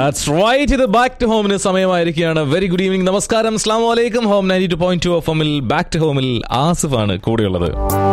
That's right ഇത് back to ഹോമിന് സമയമായിരിക്കുകയാണ് വെരി ഗുഡ് ഈവനിങ് നമസ്കാരം അസ്ലാം വലൈക്കും home ninety two point two F എമ്മിൽ ബാക്ക് ടു ഹോമിൽ ആസിഫാണ് കൂടെയുള്ളത്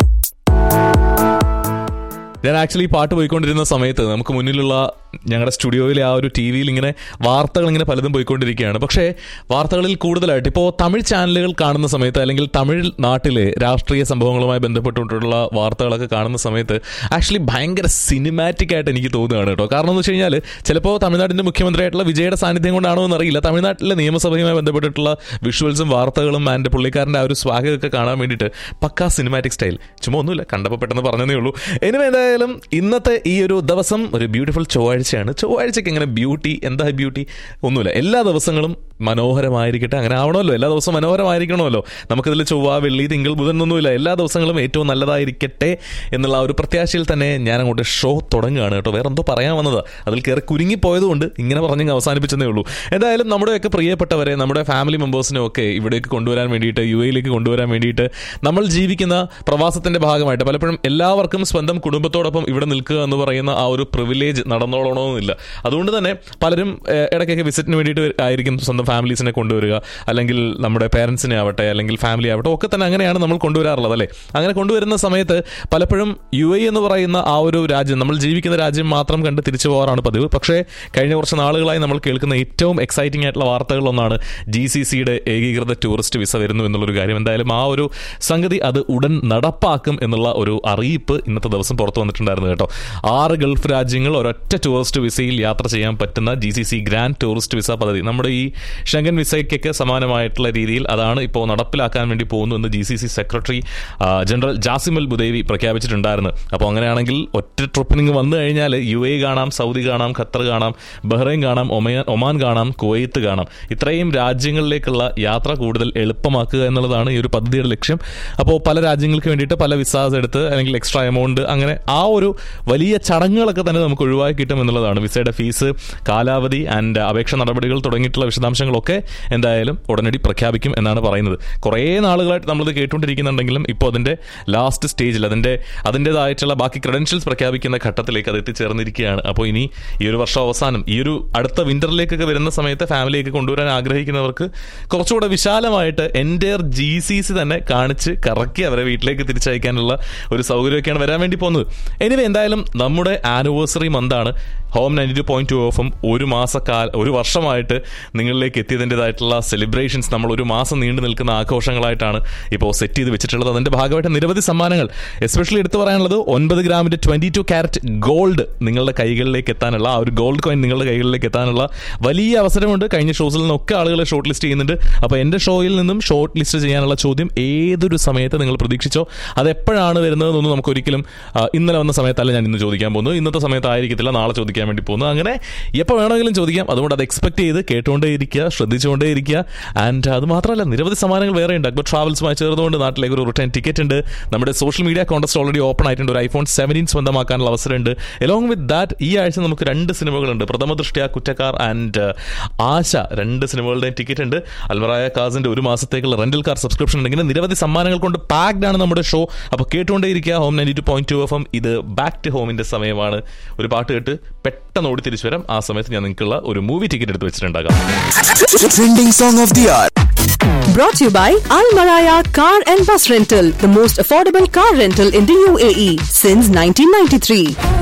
ഞാൻ ആക്ച്വലി പാട്ട് പോയിക്കൊണ്ടിരുന്ന സമയത്ത് നമുക്ക് മുന്നിലുള്ള ഞങ്ങളുടെ സ്റ്റുഡിയോയിലെ ആ ഒരു ടി വിയിൽ ഇങ്ങനെ വാർത്തകൾ ഇങ്ങനെ പലതും പോയിക്കൊണ്ടിരിക്കുകയാണ് പക്ഷേ വാർത്തകളിൽ കൂടുതലായിട്ട് ഇപ്പോൾ തമിഴ് ചാനലുകൾ കാണുന്ന സമയത്ത് അല്ലെങ്കിൽ തമിഴ് നാട്ടിലെ രാഷ്ട്രീയ സംഭവങ്ങളുമായി ബന്ധപ്പെട്ടിട്ടുള്ള വാർത്തകളൊക്കെ കാണുന്ന സമയത്ത് ആക്ച്വലി ഭയങ്കര സിനിമാറ്റിക് ആയിട്ട് എനിക്ക് തോന്നുകയാണ് കേട്ടോ കാരണം എന്ന് വെച്ച് കഴിഞ്ഞാൽ ചിലപ്പോൾ തമിഴ്നാടിൻ്റെ മുഖ്യമന്ത്രിയായിട്ടുള്ള വിജയുടെ സാന്നിധ്യം കൊണ്ടാണോ എന്നറിയില്ല തമിഴ്നാട്ടിലെ നിയമസഭയുമായി ബന്ധപ്പെട്ടിട്ടുള്ള വിഷ്വൽസും വാർത്തകളും ആൻഡ് പുള്ളിക്കാരൻ്റെ ആ ഒരു സ്വാഗതമൊക്കെ കാണാൻ വേണ്ടിയിട്ട് പക്കാ സിനിമാറ്റിക് സ്റ്റൈൽ ചുമ്മാ ഒന്നുമില്ല കണ്ടപ്പോൾ പെട്ടെന്ന് പറഞ്ഞതേ ഉള്ളൂ ഇനി എന്തായാലും ഇന്നത്തെ ഈ ഒരു ദിവസം ഒരു ബ്യൂട്ടിഫുൾ ചൊവ്വാഴ്ചയാണ് ചൊവ്വാഴ്ചയ്ക്ക് എങ്ങനെ ബ്യൂട്ടി എന്താ ബ്യൂട്ടി ഒന്നുമില്ല എല്ലാ ദിവസങ്ങളും മനോഹരമായിരിക്കട്ടെ അങ്ങനെ ആവണമല്ലോ എല്ലാ ദിവസവും മനോഹരമായിരിക്കണമല്ലോ നമുക്കിതിൽ ചൊവ്വ വെള്ളി തിങ്കൾ ബുധൻ ഒന്നുമില്ല എല്ലാ ദിവസങ്ങളും ഏറ്റവും നല്ലതായിരിക്കട്ടെ എന്നുള്ള ആ ഒരു പ്രത്യാശയിൽ തന്നെ ഞാൻ അങ്ങോട്ട് ഷോ തുടങ്ങുകയാണ് കേട്ടോ വേറെ എന്തോ പറയാൻ വന്നത് അതിൽ കയറി കുരുങ്ങിപ്പോയതുകൊണ്ട് ഇങ്ങനെ പറഞ്ഞ് അവസാനിപ്പിച്ചതേ ഉള്ളൂ എന്തായാലും നമ്മുടെയൊക്കെ പ്രിയപ്പെട്ടവരെ നമ്മുടെ ഫാമിലി മെമ്പേഴ്സിനെ ഒക്കെ ഇവിടേക്ക് കൊണ്ടുവരാൻ വേണ്ടിയിട്ട് യു എയിലേക്ക് കൊണ്ടുവരാൻ വേണ്ടിയിട്ട് നമ്മൾ ജീവിക്കുന്ന പ്രവാസത്തിന്റെ ഭാഗമായിട്ട് പലപ്പോഴും എല്ലാവർക്കും സ്വന്തം കുടുംബത്തോടൊപ്പം ഇവിടെ നിൽക്കുക എന്ന് പറയുന്ന ആ ഒരു പ്രിവിലേജ് നടന്നോളണമെന്നില്ല അതുകൊണ്ട് തന്നെ പലരും ഏഹ്, ഇടയ്ക്കൊക്കെ വിസിറ്റിന് വേണ്ടിയിട്ട് ആയിരിക്കും സ്വന്തം ഫാമിലീസിനെ കൊണ്ടുവരിക അല്ലെങ്കിൽ നമ്മുടെ പേരൻസിനെ ആവട്ടെ അല്ലെങ്കിൽ ഫാമിലി ആവട്ടെ ഒക്കെ തന്നെ അങ്ങനെയാണ് നമ്മൾ കൊണ്ടുവരാറുള്ളത് അല്ലേ അങ്ങനെ കൊണ്ടുവരുന്ന സമയത്ത് പലപ്പോഴും യു എ എന്ന് പറയുന്ന ആ ഒരു രാജ്യം നമ്മൾ ജീവിക്കുന്ന രാജ്യം മാത്രം കണ്ട് തിരിച്ചു പോകാറാണ് പതിവ് പക്ഷേ കഴിഞ്ഞ കുറച്ച് നാളുകളായി നമ്മൾ കേൾക്കുന്ന ഏറ്റവും എക്സൈറ്റിംഗ് ആയിട്ടുള്ള വാർത്തകളിലൊന്നാണ് ജി സി സിയുടെ ഏകീകൃത ടൂറിസ്റ്റ് വിസ വരുന്നു എന്നുള്ളൊരു കാര്യം എന്തായാലും ആ ഒരു സംഗതി അത് ഉടൻ നടപ്പാക്കും എന്നുള്ള ഒരു അറിയിപ്പ് ഇന്നത്തെ ദിവസം പുറത്തു വന്നിട്ടുണ്ടായിരുന്നു കേട്ടോ ആറ് ഗൾഫ് രാജ്യങ്ങൾ ഒരൊറ്റ ടൂറിസ്റ്റ് വിസയിൽ യാത്ര ചെയ്യാൻ പറ്റുന്ന G C C grand tourist visa പദ്ധതി നമ്മുടെ ഈ ഷെങ്കൻ വിസയ്ക്കൊക്കെ സമാനമായിട്ടുള്ള രീതിയിൽ അതാണ് ഇപ്പോൾ നടപ്പിലാക്കാൻ വേണ്ടി പോകുന്നു എന്ന് ജി സി സി സെക്രട്ടറി ആ, ജനറൽ ജാസിമൽ ബുദേവി പ്രഖ്യാപിച്ചിട്ടുണ്ടായിരുന്നു അപ്പോൾ അങ്ങനെയാണെങ്കിൽ ഒറ്റ ട്രിപ്പിനിങ് വന്നു കഴിഞ്ഞാൽ യു എ കാണാം സൗദി കാണാം ഖത്തർ കാണാം ബഹ്റൈൻ കാണാം ഒമയ ഒമാൻ കാണാം കുവൈത്ത് കാണാം ഇത്രയും രാജ്യങ്ങളിലേക്കുള്ള യാത്ര കൂടുതൽ എളുപ്പമാക്കുക എന്നുള്ളതാണ് ഈ ഒരു പദ്ധതിയുടെ ലക്ഷ്യം അപ്പോൾ പല രാജ്യങ്ങൾക്ക് വേണ്ടിയിട്ട് പല വിസാസ് എടുത്ത് അല്ലെങ്കിൽ എക്സ്ട്രാ എമൗണ്ട് അങ്ങനെ ആ ഒരു വലിയ ചടങ്ങുകളൊക്കെ തന്നെ നമുക്ക് ഒഴിവാക്കി കിട്ടും എന്നുള്ളതാണ് വിസയുടെ ഫീസ് കാലാവധി ആൻഡ് അപേക്ഷ നടപടികൾ തുടങ്ങിയിട്ടുള്ള വിശദാംശങ്ങളൊക്കെ എന്തായാലും ഉടനടി പ്രഖ്യാപിക്കും എന്നാണ് പറയുന്നത് കുറേ നാളുകളായിട്ട് നമ്മളിത് കേട്ടുകൊണ്ടിരിക്കുന്നുണ്ടെങ്കിലും ഇപ്പോൾ അതിൻ്റെ ലാസ്റ്റ് സ്റ്റേജിൽ അതിൻ്റെ അതിൻ്റെതായിട്ടുള്ള ബാക്കി ക്രെഡൻഷ്യൽസ് പ്രഖ്യാപിക്കുന്ന ഘട്ടത്തിലേക്ക് അത് എത്തിച്ചേർന്നിരിക്കുകയാണ് അപ്പോൾ ഇനി ഈ ഒരു വർഷം അവസാനം ഈ ഒരു അടുത്ത വിന്ററിലേക്കൊക്കെ വരുന്ന സമയത്ത് ഫാമിലിയൊക്കെ കൊണ്ടുവരാൻ ആഗ്രഹിക്കുന്നവർക്ക് കുറച്ചുകൂടെ വിശാലമായിട്ട് എൻ്റെ ജി സി സി തന്നെ കാണിച്ച് കറക്കി അവരെ വീട്ടിലേക്ക് തിരിച്ചയക്കാനുള്ള ഒരു സൗകര്യമൊക്കെയാണ് വരാൻ വേണ്ടി പോകുന്നത് എനിവേ എന്തായാലും നമ്മുടെ ആനിവേഴ്സറി മന്താണ് home ninety two point two ഓഫും ഒരു മാസക്കാല ഒരു വർഷമായിട്ട് നിങ്ങളിലേക്ക് എത്തിയതിൻ്റെതായിട്ടുള്ള സെലിബ്രേഷൻസ് നമ്മൾ ഒരു മാസം നീണ്ടു നിൽക്കുന്ന ആഘോഷങ്ങളായിട്ടാണ് ഇപ്പോൾ സെറ്റ് ചെയ്ത് വെച്ചിട്ടുള്ളത് അതിൻ്റെ ഭാഗമായിട്ട് നിരവധി സമ്മാനങ്ങൾ എസ്പെഷ്യലി എടുത്തു പറയാനുള്ളത് ഒൻപത് ഗ്രാമിൻ്റെ ട്വൻറ്റി ടു ക്യാരറ്റ് ഗോൾഡ് നിങ്ങളുടെ കൈകളിലേക്ക് എത്താനുള്ള ആ ഒരു ഗോൾഡ് കോയിൻ നിങ്ങളുടെ കൈകളിലേക്ക് എത്താനുള്ള വലിയ അവസരമുണ്ട് കഴിഞ്ഞ ഷോസിൽ നിന്നൊക്കെ ആളുകളെ ഷോർട്ട് ലിസ്റ്റ് ചെയ്യുന്നുണ്ട് അപ്പോൾ എൻ്റെ ഷോയിൽ നിന്നും ഷോർട്ട് ലിസ്റ്റ് ചെയ്യാനുള്ള ചോദ്യം ഏതൊരു സമയത്ത് നിങ്ങൾ പ്രതീക്ഷിച്ചോ അത് എപ്പോഴാണ് വരുന്നതെന്നൊന്നും നമുക്ക് ഒരിക്കലും ആ, ഇന്നലെ വന്ന സമയത്തല്ല ഞാൻ ഇന്ന് ചോദിക്കാൻ പോകുന്നത് ഇന്നത്തെ സമയത്തായിരിക്കത്തില്ല നാളെ ചോദിക്കാൻ വേണ്ടി പോകുന്നത് അങ്ങനെ എപ്പോൾ വേണമെങ്കിലും ചോദിക്കാം അതുകൊണ്ട് അത് എക്സ്പെക്ട് ചെയ്ത് കേട്ടുകൊണ്ടേ ഇരിക്കുക ശ്രദ്ധിച്ചുകൊണ്ടേ ഇരിക്കുക ആൻഡ് അത് മാത്രമല്ല നിരവധി സമ്മാനങ്ങൾ വേറെ ഉണ്ട് അക്ബർ ട്രാവൽസുമായി ചേർന്നുകൊണ്ട് നാട്ടിലേക്ക് ഒരു റിട്ടേൺ ടിക്കറ്റ് ഉണ്ട് നമ്മുടെ social media contest already open ആയിട്ടുണ്ട് ഒരു ഐഫോൺ സെവൻറ്റീൻ സ്വന്തമാക്കാനുള്ള അവസരമുണ്ട് എലോങ് വിത്ത് ദാറ്റ് ഈ ആഴ്ച നമുക്ക് രണ്ട് സിനിമകളുണ്ട് പ്രഥമ ദൃഷ്ടിയ കുറ്റക്കാർ ആൻഡ് ആശ രണ്ട് സിനിമകളുടെ ടിക്കറ്റ് ഉണ്ട് അൽമറായ കാസിന്റെ ഒരു മാസത്തേക്കുള്ള റെന്റൽ കാർ സബ്സ്ക്രിപ്ഷൻ ഉണ്ട് ഇങ്ങനെ നിരവധി സമ്മാനങ്ങൾ കൊണ്ട് പാക്ഡ് ആണ് നമ്മുടെ ഷോ അപ്പോൾ കേട്ടുകൊണ്ടേ ഇരിക്കുക home ninety two point two F M ഇത് ബാക്ക് ടു ഹോമിന്റെ സമയമാണ് ഒരു പാട്ട് കേട്ട് പെട്ടെന്ന് ഓടി തിരിച്ചു വരാം ആ സമയത്ത് ഞാൻ നിങ്ങൾക്കുള്ള ഒരു മൂവി ടിക്കറ്റ് എടുത്ത് വെച്ചിട്ടുണ്ടാകാം Trending song of the hour. Brought to you by Al Maraya Car and Bus Rental, the most affordable car rental in the UAE since 1993.